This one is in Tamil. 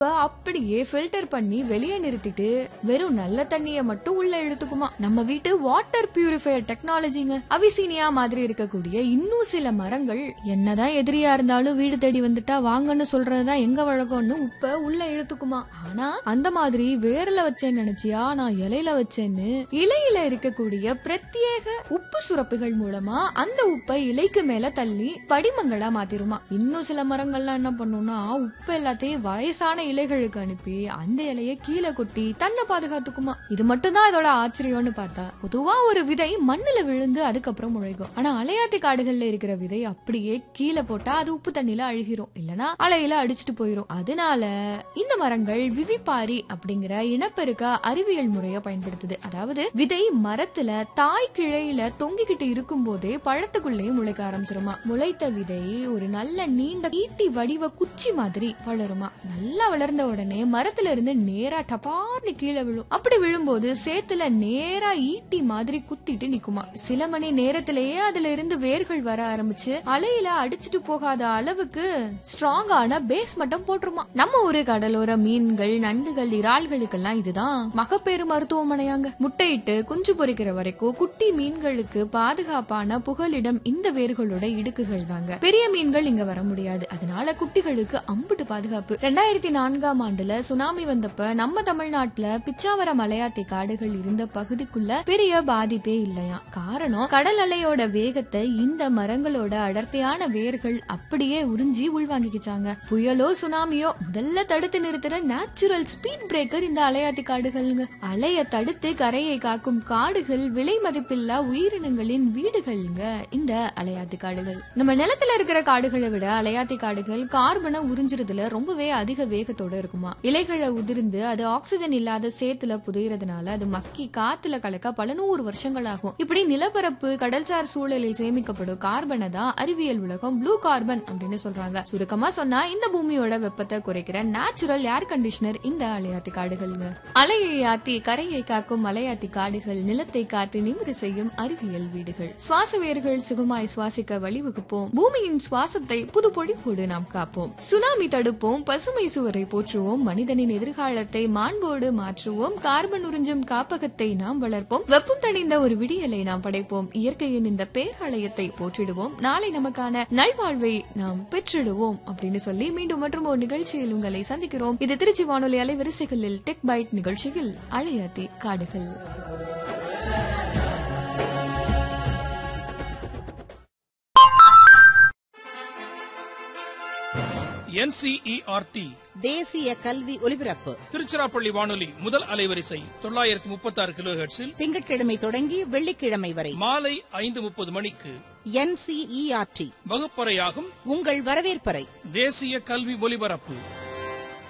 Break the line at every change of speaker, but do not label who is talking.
இப்ப அப்படியே ஃபில்டர் பண்ணி வெளியே நிறுத்திட்டு வெறும் நல்ல தண்ணிய மட்டும் உள்ள எடுத்துக்குமா நம்ம வீட்டு வாட்டர் பியூரிஃபையர் டெக்னாலஜிங்க அவிசீனியா மாதிரி இருக்கக்கூடிய இன்னும் சில மரங்கள் என்னதான் எதிரியா இருந்தாலும் வீடு தேடி வந்துட்டா வாங்கன்னு சொல்றதுதான் எங்க வழக்கம்னு உப்ப உள்ள எடுத்துக்குமா ஆனா அந்த மாதிரி வேர்ல வச்சேன்னு நினைச்சியா நான் இலையில வச்சேன்னு இலையில இருக்கக்கூடிய பிரத்யேக உப்பு சுரப்பிகள் மூலமா அந்த உப்பை இலைக்கு மேல தள்ளி படிமங்களா மாத்திருமா இன்னும் சில மரங்கள்லாம் என்ன பண்ணும்னா உப்பு எல்லாத்தையும் வயசான இலைகளுக்கு அனுப்பி அந்த இலைய கீழே கொட்டி தன்னை பாதுகாத்துக்குமா இது மட்டும் தான் இதோட ஆச்சரியம்னு பார்த்தா பொதுவா ஒரு விதை மண்ணுல விழுந்து அதுக்கப்புறம் முளைக்கும் ஆனா அலையாத்தி காடுகள்ல இருக்கிற விதை அப்படியே கீழே போட்டா அது உப்பு தண்ணியில அழுகிரும் இல்லனா அலையில அடிச்சிட்டு போயிரும் அதனால இந்த மரங்கள் விவிபாரி அப்படிங்கிற இனப்பெருக்க அறிவியல் முறைய பயன்படுத்துது அதாவது விதை மரத்துல தாய் கிளையில தொங்கிக்கிட்டு இருக்கும் போதே பழத்துக்குள்ளேயே முளைக்க ஆரம்பிச்சிருமா முளைத்த விதை ஒரு நல்ல நீண்ட ஈட்டி வடிவ குச்சி மாதிரி வளருமா நல்லா வளர்ந்த உடனே மரத்துல இருந்து நேரா டபார்னு கீழே விழும் அப்படி விழும்போது சேத்துல நேரா ஈட்டி மாதிரி குத்திட்டு நிக்குமா சில மணி நேரத்திலேயே அதுல இருந்து வேர்கள் வர ஆரம்பிச்சு அலையில அடிச்சிட்டு போகாத அளவுக்கு ஸ்ட்ராங்கான பேஸ் மட்டும் போட்டுருமா நம்ம ஊரு கடலோர மீன்கள் நண்டுகள் இறால்களுக்கெல்லாம் இதுதான் மகப்பேறு மருத்துவமனையாங்க முட்டையிட்டு குஞ்சு பொரிக்கிற வரைக்கும் குட்டி மீன்களுக்கு பாதுகாப்பான புகலிடம் இந்த வேர்களோட இடுக்குகள் தாங்க பெரிய மீன்கள் இங்க வர முடியாது அதனால குட்டிகளுக்கு அம்புட்டு பாதுகாப்பு ரெண்டாயிரத்தி நான்காம் ஆண்டுல சுனாமி வந்தப்ப நம்ம தமிழ்நாட்டுல பிச்சாவரம் மலையாத்தி காடுகள் இருந்த பகுதிக்குள்ள பெரிய பாதிப்பே இல்லையா காரணம் கடல் அலையோட வேகத்தை இந்த மரங்களோட அடர்த்தியான வேர்கள் அப்படியே உறிஞ்சி உள்வாங்கிக்கிச்சாங்க புயலோ சுனாமியோ முதல்ல தடுத்து நிறுத்துற நேச்சுரல் ஸ்பீட் பிரேக்கர் இந்த அலையாத்தி காடுகள்ங்க அலைய தடுத்து கரையை காக்கும் காடுகள் விலை மதிப்பில்லா உயிரினங்களின் வீடுகள்ங்க இந்த அலையாத்தி காடுகள் நம்ம நிலத்துல இருக்கிற காடுகளை விட அலையாத்தி காடுகள் கார்பனை உறிஞ்சுறதுல ரொம்பவே அதிக வேகத்தோட இருக்குமா இலைகளை உதிர்ந்து அது ஆக்சிஜன் இல்லாத சேத்துல புதையறதுனால அது மக்கி காத்துல கலக்க பல நூறு வருஷங்கள் ஆகும் இப்படி நிலப்பரப்பு கடல்சார் சூழலில் சேமிக்கப்படும் கார்பனை தான் அறிவியல் உலகம் ப்ளூ கார்பன் அப்படின்னு சொல்றாங்க சுருக்கமா சொன்னா இந்த பூமியோட வெப்பத்தை குறைக்கிற நேச்சுரல் ஏர் கண்டிஷனர் இந்த அலையாத்தி காடுகள்ங்க அலையை ஆத்தி கரையை காக்கும் மலையாத்தி காடுகள் நிலத்தை காத்து நிமிர செய்யும் அறிவியல் வீடுகள் சுவாச வேர்கள் சுகமாய் சுவாசிக்க வழிவகுப்போம் பூமியின் சுவாசத்தை புது பொழிப்போடு நாம் காப்போம் சுனாமி தடுப்போம் பசுமை சுவரை போற்றுவோம் மனிதனின் எதிர்காலத்தை மாண்போடு மாற்றுவோம் கார்பன் உறிஞ்சும் காப்பகத்தை நாம் வளர்ப்போம் வெப்பம் தணிந்த ஒரு விடியலை நாம் படைப்போம் இயற்கையின் இந்த பேராலயத்தை போற்றிடுவோம் நாளை நமக்கான நல்வாழ்வை நாம் பெற்றிடுவோம் அப்படின்னு சொல்லி மீண்டும் மற்றும் ஒரு நிகழ்ச்சியில் உங்களை சந்திக்கிறோம் இது திருச்சி வானொலி அலைவரிசைகளில் டெக் பைட் நிகழ்ச்சியில் அழையாத்தி காடுகள்
என்சிஇஆர்டி
தேசிய கல்வி ஒலிபரப்பு
திருச்சிராப்பள்ளி வானொலி முதல் அலைவரிசை தொள்ளாயிரத்தி முப்பத்தி ஆறு கிலோ ஹெர்ட்ஸில்
திங்கட்கிழமை தொடங்கி வெள்ளிக்கிழமை வரை
மாலை ஐந்து முப்பது மணிக்கு
என்சிஇஆர்டி
வகுப்பறையாகும்
உங்கள் வரவேற்பறை
தேசிய கல்வி ஒலிபரப்பு